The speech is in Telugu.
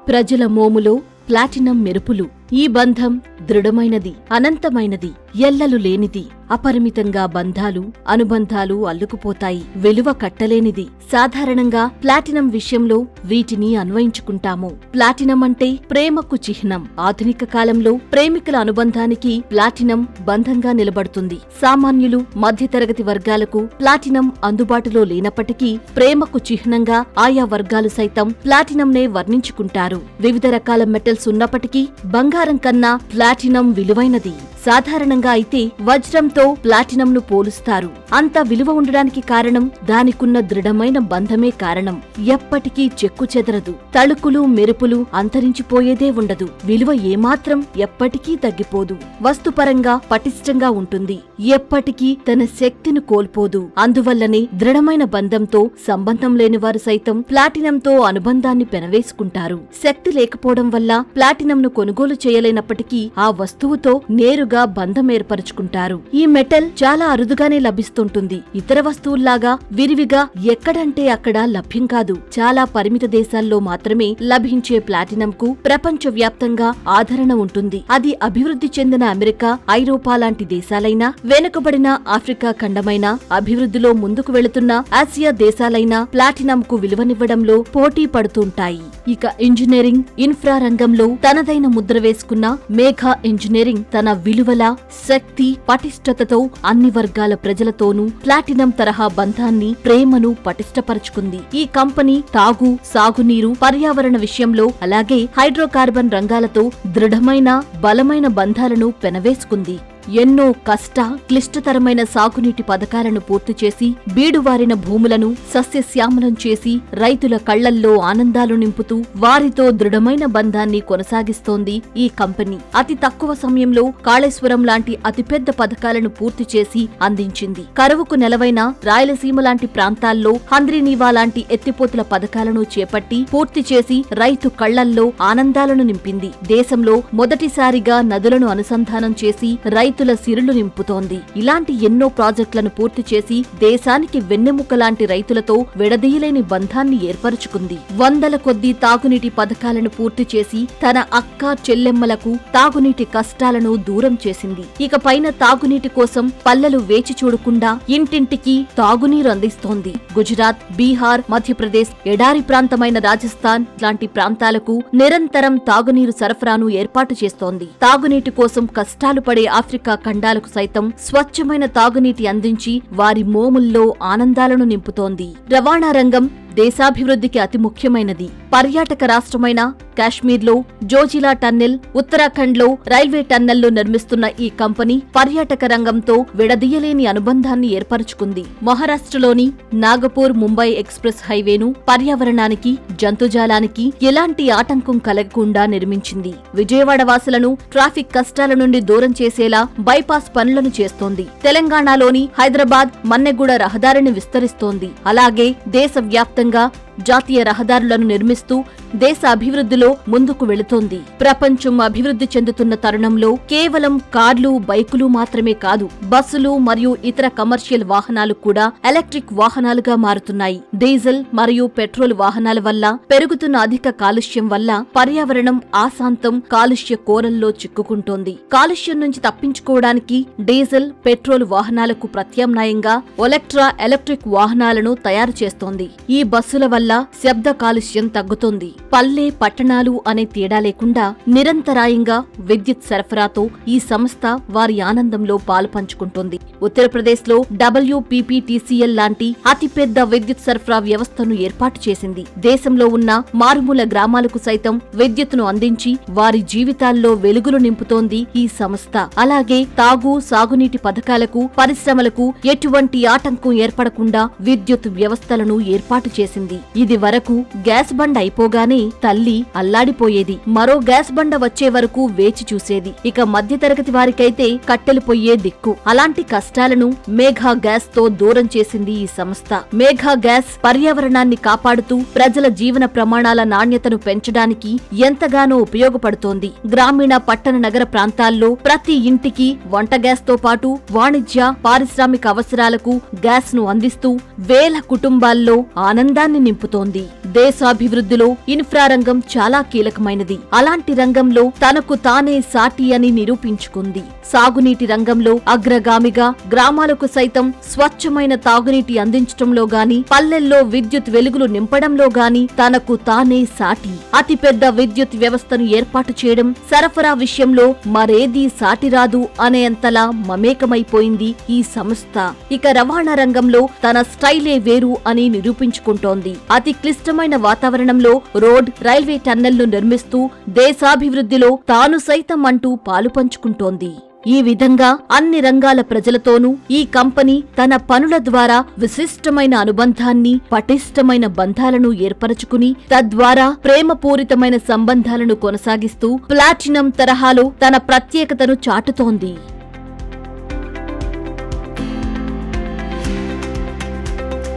ప్రజల మోములో ప్లాటినం మెరుపులు ఈ బంధం దృఢమైనది అనంతమైనది ఎల్లలు లేనిది అపరిమితంగా బంధాలు అనుబంధాలు అల్లుకుపోతాయి విలువ కట్టలేనిది సాధారణంగా ప్లాటినం విషయంలో వీటిని అన్వయించుకుంటాము ప్లాటినం అంటే ప్రేమకు చిహ్నం ఆధునిక కాలంలో ప్రేమికుల అనుబంధానికి ప్లాటినం బంధంగా నిలబడుతుంది సామాన్యులు మధ్యతరగతి వర్గాలకు ప్లాటినం అందుబాటులో లేనప్పటికీ ప్రేమకు చిహ్నంగా ఆయా వర్గాలు సైతం ప్లాటినంనే వర్ణించుకుంటారు వివిధ రకాల మెటల్స్ ఉన్నప్పటికీ బంగారం కన్నా ప్లాటినం విలువైనది సాధారణంగా అయితే వజ్రంతో ప్లాటినంను పోలుస్తారు అంత విలువ ఉండడానికి కారణం దానికున్న దృఢమైన బంధమే కారణం ఎప్పటికీ చెక్కు చెదరదు తళుకులు మెరుపులు అంతరించిపోయేదే ఉండదు విలువ ఏమాత్రం ఎప్పటికీ తగ్గిపోదు వస్తుపరంగా పటిష్టంగా ఉంటుంది ఎప్పటికీ తన శక్తిని కోల్పోదు అందువల్లనే దృఢమైన బంధంతో సంబంధం లేని వారు సైతం ప్లాటినంతో అనుబంధాన్ని పెనవేసుకుంటారు శక్తి లేకపోవడం వల్ల ప్లాటినంను కొనుగోలు చేయలేనప్పటికీ ఆ వస్తువుతో నేరుగా బంధం ఏర్పరచుకుంటారు ఈ మెటల్ చాలా అరుదుగానే లభిస్తుంటుంది ఇతర వస్తువుల్లాగా విరివిగా ఎక్కడంటే అక్కడ లభ్యం కాదు చాలా పరిమిత దేశాల్లో మాత్రమే లభించే ప్లాటినం కు ప్రపంచ వ్యాప్తంగా ఆదరణ ఉంటుంది అది అభివృద్ధి చెందిన అమెరికా ఐరోపా లాంటి దేశాలైనా వెనుకబడిన ఆఫ్రికా ఖండమైన అభివృద్ధిలో ముందుకు వెళుతున్న ఆసియా దేశాలైనా ప్లాటినం కు విలువనివ్వడంలో పోటీ పడుతుంటాయి ఇక ఇంజనీరింగ్ ఇన్ఫ్రా రంగంలో తనదైన ముద్ర వేసుకున్న మేఘా ఇంజనీరింగ్ తన విలువల శక్తి పటిష్టతతో అన్ని వర్గాల ప్రజలతోనూ ప్లాటినం తరహా బంధాన్ని ప్రేమను పటిష్టపరుచుకుంది ఈ కంపెనీ తాగు సాగునీరు పర్యావరణ విషయంలో అలాగే హైడ్రోకార్బన్ రంగాలతో దృఢమైన బలమైన బంధాలను పెనవేసుకుంది ఎన్నో కష్ట క్లిష్టతరమైన సాగునీటి పథకాలను పూర్తి చేసి బీడువారిన భూములను సస్యశ్యామలం చేసి రైతుల కళ్లల్లో ఆనందాలు నింపుతూ వారితో దృఢమైన బంధాన్ని కొనసాగిస్తోంది ఈ కంపెనీ అతి తక్కువ సమయంలో కాళేశ్వరం లాంటి అతిపెద్ద పథకాలను పూర్తి చేసి అందించింది కరువుకు నెలవైన రాయలసీమ లాంటి ప్రాంతాల్లో హంద్రీనీవా లాంటి ఎత్తిపోతుల పథకాలను చేపట్టి పూర్తి చేసి రైతు కళ్లల్లో ఆనందాలను నింపింది దేశంలో మొదటిసారిగా నదులను అనుసంధానం చేసి రైతుల సిరులు నింపుతోంది ఇలాంటి ఎన్నో ప్రాజెక్టులను పూర్తి చేసి దేశానికి వెన్నెముక లాంటి రైతులతో విడదీయలేని బంధాన్ని ఏర్పరచుకుంది వందల కొద్దీ తాగునీటి పథకాలను పూర్తి చేసి తన అక్క చెల్లెమ్మలకు తాగునీటి కష్టాలను దూరం చేసింది ఇక పైన తాగునీటి కోసం పల్లెలు వేచి చూడకుండా ఇంటింటికి తాగునీరు అందిస్తోంది గుజరాత్ బీహార్ మధ్యప్రదేశ్ ఎడారి ప్రాంతమైన రాజస్థాన్ లాంటి ప్రాంతాలకు నిరంతరం తాగునీరు సరఫరాను ఏర్పాటు చేస్తోంది తాగునీటి కోసం కష్టాలు పడే ఆఫ్రికా ఖండాలకు సైతం స్వచ్ఛమైన తాగునీటి అందించి వారి మోముల్లో ఆనందాలను నింపుతోంది రవాణా రంగం దేశాభివృద్ధికి అతి ముఖ్యమైనది పర్యాటక రాష్ట్రమైన కాశ్మీర్లో జోజిలా టన్నెల్ ఉత్తరాఖండ్లో రైల్వే టన్నెల్లు నిర్మిస్తున్న ఈ కంపెనీ పర్యాటక రంగంతో విడదీయలేని అనుబంధాన్ని ఏర్పరచుకుంది మహారాష్ట్రలోని నాగపూర్ ముంబై ఎక్స్ప్రెస్ హైవేను పర్యావరణానికి జంతుజాలానికి ఎలాంటి ఆటంకం కలగకుండా నిర్మించింది విజయవాడ వాసులను ట్రాఫిక్ కష్టాల నుండి దూరం చేసేలా బైపాస్ పనులను చేస్తోంది తెలంగాణలోని హైదరాబాద్ మన్నెగూడ రహదారిని విస్తరిస్తోంది అలాగే దేశవ్యాప్తంగా జాతీయ రహదారులను నిర్మిస్తూ దేశ అభివృద్ధిలో ముందుకు వెళుతోంది ప్రపంచం అభివృద్ధి చెందుతున్న తరుణంలో కేవలం కార్లు బైకులు మాత్రమే కాదు బస్సులు మరియు ఇతర కమర్షియల్ వాహనాలు కూడా ఎలక్ట్రిక్ వాహనాలుగా మారుతున్నాయి డీజిల్ మరియు పెట్రోల్ వాహనాల వల్ల పెరుగుతున్న అధిక కాలుష్యం వల్ల పర్యావరణం ఆశాంతం కాలుష్య కోరల్లో చిక్కుకుంటోంది కాలుష్యం నుంచి తప్పించుకోవడానికి డీజిల్ పెట్రోల్ వాహనాలకు ప్రత్యామ్నాయంగా ఒలెక్ట్రా ఎలక్ట్రిక్ వాహనాలను తయారు చేస్తోంది ఈ బస్సుల వల్ల శబ్ద కాలుష్యం తగ్గుతోంది పల్లె పట్టణాలు అనే తేడా లేకుండా నిరంతరాయంగా విద్యుత్ సరఫరాతో ఈ సంస్థ వారి ఆనందంలో పాలు పంచుకుంటోంది ఉత్తరప్రదేశ్లో డబ్ల్యూపీపీటీసీఎల్ లాంటి అతిపెద్ద విద్యుత్ సరఫరా వ్యవస్థను ఏర్పాటు చేసింది దేశంలో ఉన్న మారుమూల గ్రామాలకు సైతం విద్యుత్తును అందించి వారి జీవితాల్లో వెలుగులు నింపుతోంది ఈ సంస్థ అలాగే తాగు సాగునీటి పథకాలకు పరిశ్రమలకు ఎటువంటి ఆటంకం ఏర్పడకుండా విద్యుత్ వ్యవస్థలను ఏర్పాటు చేసింది ఇది వరకు గ్యాస్ బండ్ అయిపోగానే తల్లి అల్లాడిపోయేది మరో గ్యాస్ బండ వచ్చే వరకు వేచి చూసేది ఇక మధ్యతరగతి వారికైతే కట్టెలు పొయ్యే దిక్కు అలాంటి కష్టాలను మేఘా గ్యాస్ తో దూరం చేసింది ఈ సంస్థ మేఘా గ్యాస్ పర్యావరణాన్ని కాపాడుతూ ప్రజల జీవన ప్రమాణాల నాణ్యతను పెంచడానికి ఎంతగానో ఉపయోగపడుతోంది గ్రామీణ పట్టణ నగర ప్రాంతాల్లో ప్రతి ఇంటికి వంట గ్యాస్ తో పాటు వాణిజ్య పారిశ్రామిక అవసరాలకు గ్యాస్ ను అందిస్తూ వేల కుటుంబాల్లో ఆనందాన్ని నింపుతోంది చూపుతోంది దేశాభివృద్ధిలో ఇన్ఫ్రా రంగం చాలా కీలకమైనది అలాంటి రంగంలో తనకు తానే సాటి అని నిరూపించుకుంది సాగునీటి రంగంలో అగ్రగామిగా గ్రామాలకు సైతం స్వచ్ఛమైన తాగునీటి అందించటంలో గాని పల్లెల్లో విద్యుత్ వెలుగులు నింపడంలో గాని తనకు తానే సాటి అతిపెద్ద విద్యుత్ వ్యవస్థను ఏర్పాటు చేయడం సరఫరా విషయంలో మరేదీ సాటిరాదు అనేంతలా మమేకమైపోయింది ఈ సంస్థ ఇక రవాణా రంగంలో తన స్టైలే వేరు అని నిరూపించుకుంటోంది అతి క్లిష్టమైన వాతావరణంలో రోడ్ రైల్వే టన్నెల్ను నిర్మిస్తూ దేశాభివృద్ధిలో తాను సైతం అంటూ పాలు పంచుకుంటోంది ఈ విధంగా అన్ని రంగాల ప్రజలతోనూ ఈ కంపెనీ తన పనుల ద్వారా విశిష్టమైన అనుబంధాన్ని పటిష్టమైన బంధాలను ఏర్పరచుకుని తద్వారా ప్రేమపూరితమైన సంబంధాలను కొనసాగిస్తూ ప్లాటినం తరహాలో తన ప్రత్యేకతను చాటుతోంది